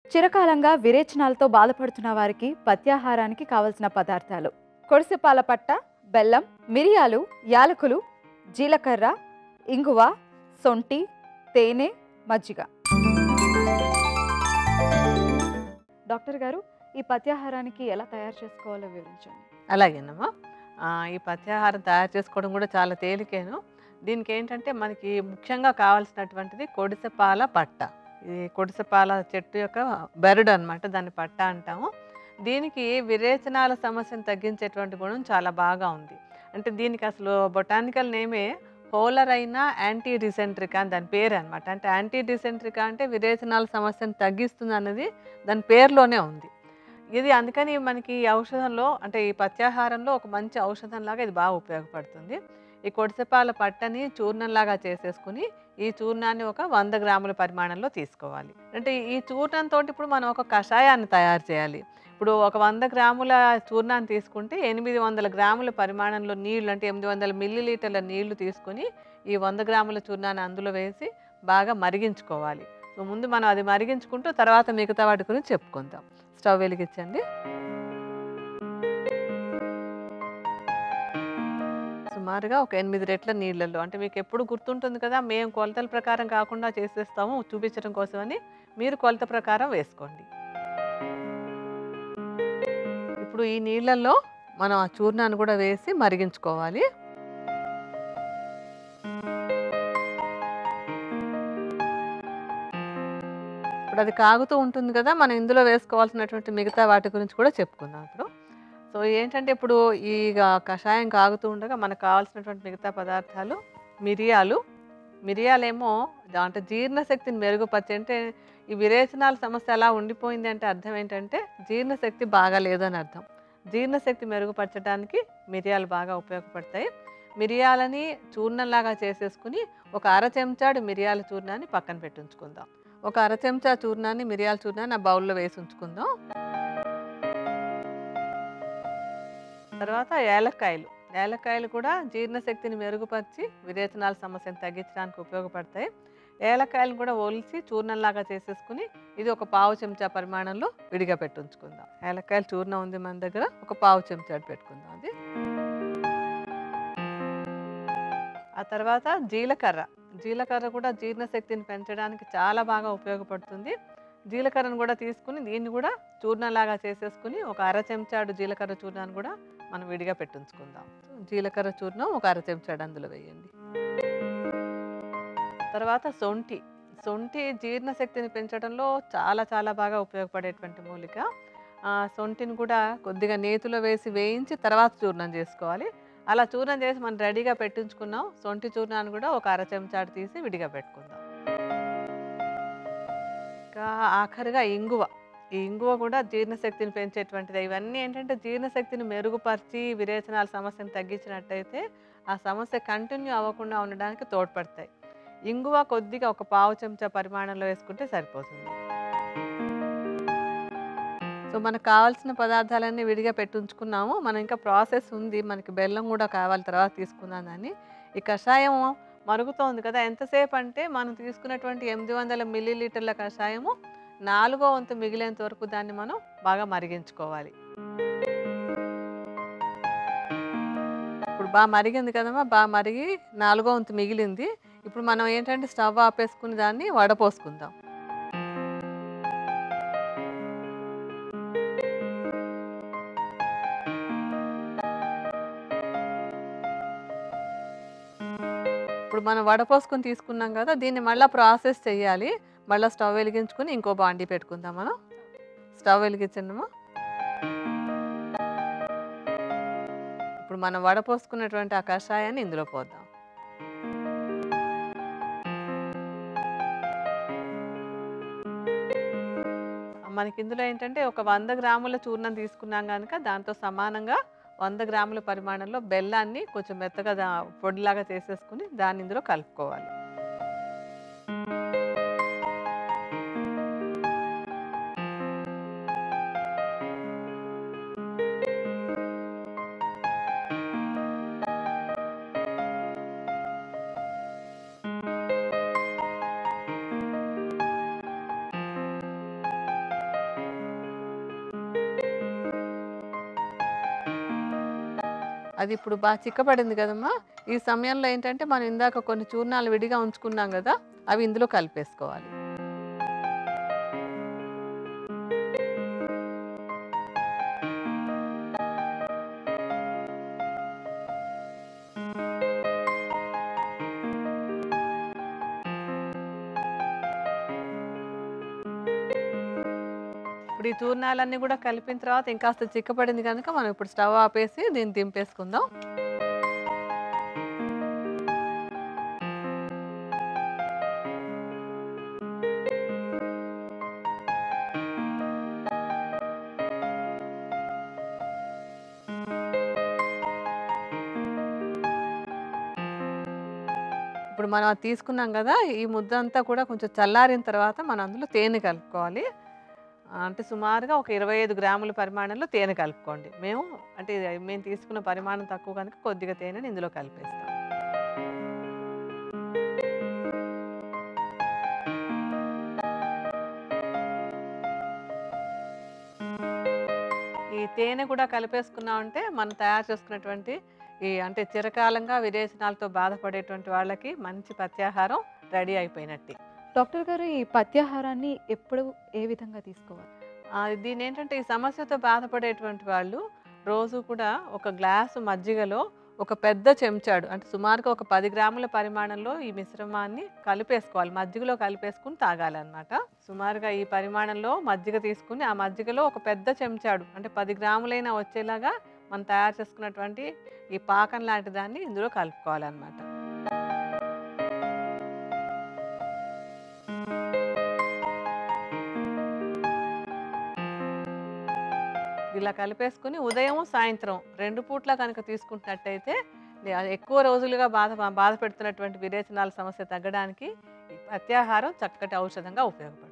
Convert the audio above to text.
చిరకాలంగా విరేచనాలతో బాధపడుతున్న వారికి పత్యాహారానికి కావలసిన పదార్థాలు కొడిసెపాల పట్ట బెల్లం మిరియాలు యాలకులు జీలకర్ర ఇంగువ సొంటి తేనె మజ్జిగ డాక్టర్ గారు ఈ పత్యాహారానికి ఎలా తయారు చేసుకోవాలో వివరించండి అలాగేనమ్మా ఆ, ఈ పత్యాహారం తయారు చేసుకోవడం కూడా చాలా తేలికేను దీనికి ఏంటంటే మనకి ముఖ్యంగా కావాల్సినటువంటిది కొడిసెపాల పట్ట ఇది కొడిసెపాల చెట్టు యొక్క బెరడు అన్నమాట దాన్ని పట్ట అంటాము దీనికి విరేచనాల సమస్యను తగ్గించేటువంటి గుణం చాలా బాగా ఉంది అంటే దీనికి అసలు బొటానికల్ నేమే పోలర్ అయిన యాంటీ డిసెంట్రికా అని దాని పేరు అనమాట అంటే యాంటీ డిసెంట్రికా అంటే విరేచనాల సమస్యను తగ్గిస్తుంది అన్నది దాని పేరులోనే ఉంది ఇది అందుకని మనకి ఈ ఔషధంలో అంటే ఈ పత్యాహారంలో ఒక మంచి ఔషధంలాగా ఇది బాగా ఉపయోగపడుతుంది ఈ కొడిసెపాల పట్టని చూర్ణంలాగా చేసేసుకుని ఈ చూర్ణాన్ని ఒక వంద గ్రాముల పరిమాణంలో తీసుకోవాలి అంటే ఈ చూర్ణంతో ఇప్పుడు మనం ఒక కషాయాన్ని తయారు చేయాలి ఇప్పుడు ఒక వంద గ్రాముల చూర్ణాన్ని తీసుకుంటే ఎనిమిది వందల గ్రాముల పరిమాణంలో నీళ్లు అంటే ఎనిమిది వందల మిల్లీ లీటర్ల నీళ్లు తీసుకొని ఈ వంద గ్రాముల చూర్ణాన్ని అందులో వేసి బాగా మరిగించుకోవాలి సో ముందు మనం అది మరిగించుకుంటూ తర్వాత మిగతా వాటి గురించి చెప్పుకుందాం స్టవ్ వెలిగించండి సుమారుగా ఒక ఎనిమిది రెట్ల నీళ్ళల్లో అంటే మీకు ఎప్పుడు గుర్తుంటుంది కదా మేము కొలతల ప్రకారం కాకుండా చేసేస్తాము చూపించడం కోసమని మీరు కొలత ప్రకారం వేసుకోండి ఇప్పుడు ఈ నీళ్ళల్లో మనం ఆ చూర్ణాన్ని కూడా వేసి మరిగించుకోవాలి ఇప్పుడు అది కాగుతూ ఉంటుంది కదా మనం ఇందులో వేసుకోవాల్సినటువంటి మిగతా వాటి గురించి కూడా చెప్పుకుందాం ఇప్పుడు సో ఏంటంటే ఇప్పుడు ఈ గా- కషాయం కాగుతూ ఉండగా మనకు కావాల్సినటువంటి మిగతా పదార్థాలు మిరియాలు మిరియాలేమో దా- అంటే జీర్ణశక్తిని మెరుగుపరిచి అంటే ఈ విరేచనాల సమస్య అలా ఉండిపోయింది అంటే అర్థం ఏంటంటే జీర్ణశక్తి బాగా లేదని అర్థం జీర్ణశక్తి మెరుగుపరచడానికి మిరియాలు బాగా ఉపయోగపడతాయి మిరియాలని చూర్ణంలాగా చేసేసుకుని ఒక అర చెంచాడు మిరియాల చూర్ణాన్ని పక్కన పెట్టి ఉంచుకుందాం ఒక అర చెంచా చూర్ణాన్ని మిరియాల చూర్ణాన్ని ఆ బౌల్లో వేసి ఉంచుకుందాం తర్వాత ఏలక్కాయలు ఏలక్కాయలు కూడా జీర్ణశక్తిని మెరుగుపరిచి విరేచనాల సమస్యను తగ్గించడానికి ఉపయోగపడతాయి ఏలక్కాయలు కూడా ఒలిచి చూర్ణంలాగా చేసేసుకుని ఇది ఒక పావు చెంచా పరిమాణంలో విడిగా పెట్టి ఉంచుకుందాం ఏలక్కాయల చూర్ణం ఉంది మన దగ్గర ఒక పావు చెంచా పెట్టుకుందాం అది ఆ తర్వాత జీలకర్ర జీలకర్ర కూడా జీర్ణశక్తిని పెంచడానికి చాలా బాగా ఉపయోగపడుతుంది జీలకర్రను కూడా తీసుకుని దీన్ని కూడా చూర్ణంలాగా చేసేసుకుని ఒక అర చెంచాడు జీలకర్ర చూర్ణాన్ని కూడా మనం విడిగా పెట్టుంచుకుందాం జీలకర్ర చూర్ణం ఒక అర చెంచాడు అందులో వేయండి తర్వాత సొంఠి సొంఠి జీర్ణశక్తిని పెంచడంలో చాలా చాలా బాగా ఉపయోగపడేటువంటి మూలిక ఆ, సొంఠిని కూడా కొద్దిగా నేతిలో వేసి వేయించి తర్వాత చూర్ణం చేసుకోవాలి అలా చూర్ణం చేసి మనం రెడీగా పెట్టించుకున్నాం సొంటి చూర్ణాన్ని కూడా ఒక అర చెంచాడు తీసి విడిగా పెట్టుకుందాం ఇంకా ఆఖరిగా ఇంగువ ఈ ఇంగువ కూడా జీర్ణశక్తిని పెంచేటువంటిది ఇవన్నీ ఏంటంటే జీర్ణశక్తిని మెరుగుపరిచి విరేచనాల సమస్యను తగ్గించినట్టయితే ఆ సమస్య కంటిన్యూ అవ్వకుండా ఉండడానికి తోడ్పడతాయి ఇంగువ కొద్దిగా ఒక పావు చెంచా పరిమాణంలో వేసుకుంటే సరిపోతుంది సో మనకు కావాల్సిన పదార్థాలన్నీ విడిగా పెట్టుంచుకున్నాము మనం ఇంకా ప్రాసెస్ ఉంది మనకి బెల్లం కూడా కావాలి తర్వాత తీసుకుందాం దాన్ని ఈ కషాయం మరుగుతోంది కదా ఎంతసేపు అంటే మనం తీసుకున్నటువంటి ఎనిమిది వందల మిల్లీ లీటర్ల కషాయము నాలుగో వంతు మిగిలేంత వరకు దాన్ని మనం బాగా మరిగించుకోవాలి ఇప్పుడు బాగా మరిగింది కదమ్మా బాగా మరిగి నాలుగో వంతు మిగిలింది ఇప్పుడు మనం ఏంటంటే స్టవ్ ఆపేసుకుని దాన్ని వడపోసుకుందాం ఇప్పుడు మనం వడపోసుకొని తీసుకున్నాం కదా దీన్ని మళ్ళీ ప్రాసెస్ చేయాలి మళ్ళీ స్టవ్ వెలిగించుకుని ఇంకో బాండి పెట్టుకుందాం మనం స్టవ్ వెలిగించండమ్మా ఇప్పుడు మనం వడపోసుకున్నటువంటి ఆ కషాయాన్ని ఇందులో పోద్దాం మనకి ఇందులో ఏంటంటే ఒక వంద గ్రాముల చూర్ణం తీసుకున్నాం కనుక దాంతో సమానంగా వంద గ్రాముల పరిమాణంలో బెల్లాన్ని కొంచెం మెత్తగా దా- పొడిలాగా చేసేసుకుని దాన్ని ఇందులో కలుపుకోవాలి అది ఇప్పుడు బాగా చిక్కబడింది కదమ్మా ఈ సమయంలో ఏంటంటే మనం ఇందాక కొన్ని చూర్ణాలు విడిగా ఉంచుకున్నాం కదా అవి ఇందులో కలిపేసుకోవాలి ఇప్పుడు ఈ చూర్ణాలన్నీ కూడా కలిపిన తర్వాత ఇంకాస్త చిక్కపడింది కనుక మనం ఇప్పుడు స్టవ్ ఆపేసి దీన్ని దింపేసుకుందాం ఇప్పుడు మనం అది తీసుకున్నాం కదా ఈ ముద్ద అంతా కూడా కొంచెం చల్లారిన తర్వాత మనం అందులో తేనె కలుపుకోవాలి ఆ, అంటే సుమారుగా ఒక ఇరవై ఐదు గ్రాముల పరిమాణంలో తేనె కలుపుకోండి మేము అంటే ఇది మేము తీసుకున్న పరిమాణం తక్కువ కనుక కొద్దిగా తేనెని ఇందులో కలిపేస్తాం ఈ తేనె కూడా కలిపేసుకున్నామంటే మనం తయారు చేసుకున్నటువంటి ఈ అంటే చిరకాలంగా విరేచనాలతో బాధపడేటువంటి వాళ్ళకి మంచి పత్యాహారం రెడీ అయిపోయినట్టు డాక్టర్ గారు ఈ పత్యాహారాన్ని ఎప్పుడు ఏ విధంగా తీసుకోవాలి ఆ, దీని ఏంటంటే ఈ సమస్యతో బాధపడేటువంటి వాళ్ళు రోజు కూడా ఒక గ్లాసు మజ్జిగలో ఒక పెద్ద చెంచాడు అంటే సుమారుగా ఒక పది గ్రాముల పరిమాణంలో ఈ మిశ్రమాన్ని కలిపేసుకోవాలి మజ్జిగలో కలిపేసుకుని తాగాలన్నమాట సుమారుగా ఈ పరిమాణంలో మజ్జిగ తీసుకుని ఆ మజ్జిగలో ఒక పెద్ద చెంచాడు అంటే పది గ్రాములైనా వచ్చేలాగా మనం తయారు చేసుకున్నటువంటి ఈ పాకం లాంటి దాన్ని ఇందులో కలుపుకోవాలన్నమాట ఇలా కలిపేసుకుని ఉదయం సాయంత్రం రెండు పూట్ల కనుక తీసుకుంటున్నట్టయితే నే- అది ఎక్కువ రోజులుగా బాధ బాధ పెడుతున్నటువంటి విరేచనాల సమస్య తగ్గడానికి ఈ పత్యాహారం చక్కటి ఔషధంగా ఉపయోగపడుతుంది